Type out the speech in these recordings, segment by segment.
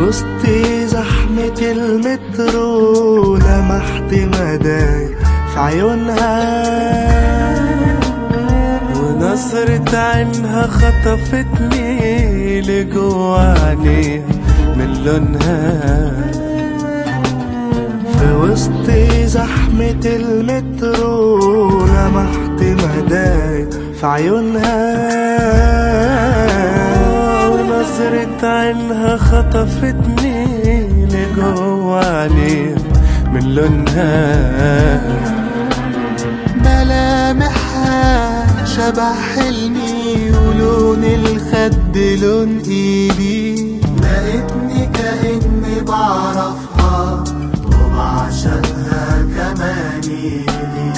وسط زحمة المترو لمحت مدايا في عيونها ونظرة عينها خطفتني لجوا عينيها من لونها في وسط زحمة المترو لمحت مدايا في عيونها ونظرة عينها خطفتني لجوا عينيها من لونها ملامحها شبه حلمي ولون الخد لون ايدي لقيتني كأني بعرفها وبعشقها كمان إيدي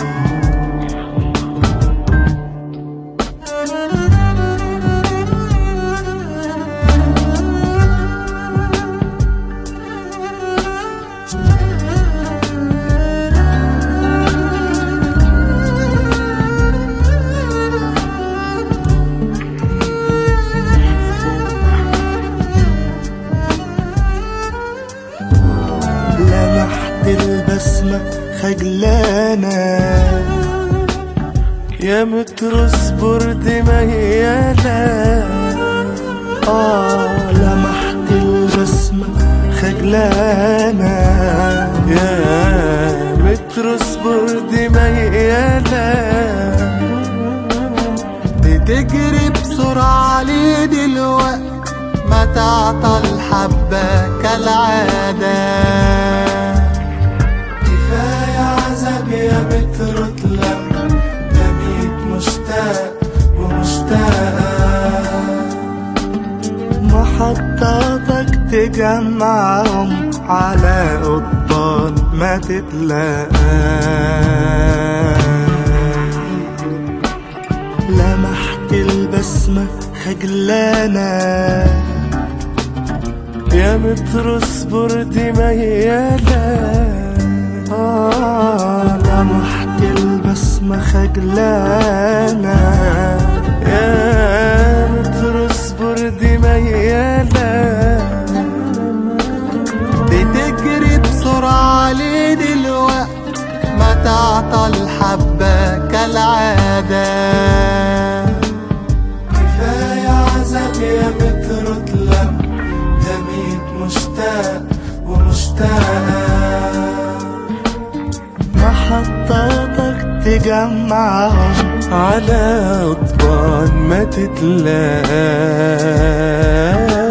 لمحت البسمة خجلانة يا متر اصبر دي ميالة آه لمحت البسمة خجلانة يا متر اصبر دي ميالة بتجري بسرعة عليه دلوقت ما تعطى الحبة كالعادة كفاية عذاب يا متر اطلع بميت مشتاق ومشتاقة محطاتك تجمعهم على قضبان ما تتلاقى لمحت البسمة خجلانة يا متر اصبر دي ميالة آه لمحت البسمة خجلانة يا متر اصبر دي ميالة بتجري بسرعة عليه دلوقت ما تعطى الحبة كالعادة كفاية عذاب يا متر اطلع ده ميت مشتاق ومشتاقة محطاتك تجمعهم على قضبان ما تتلاقى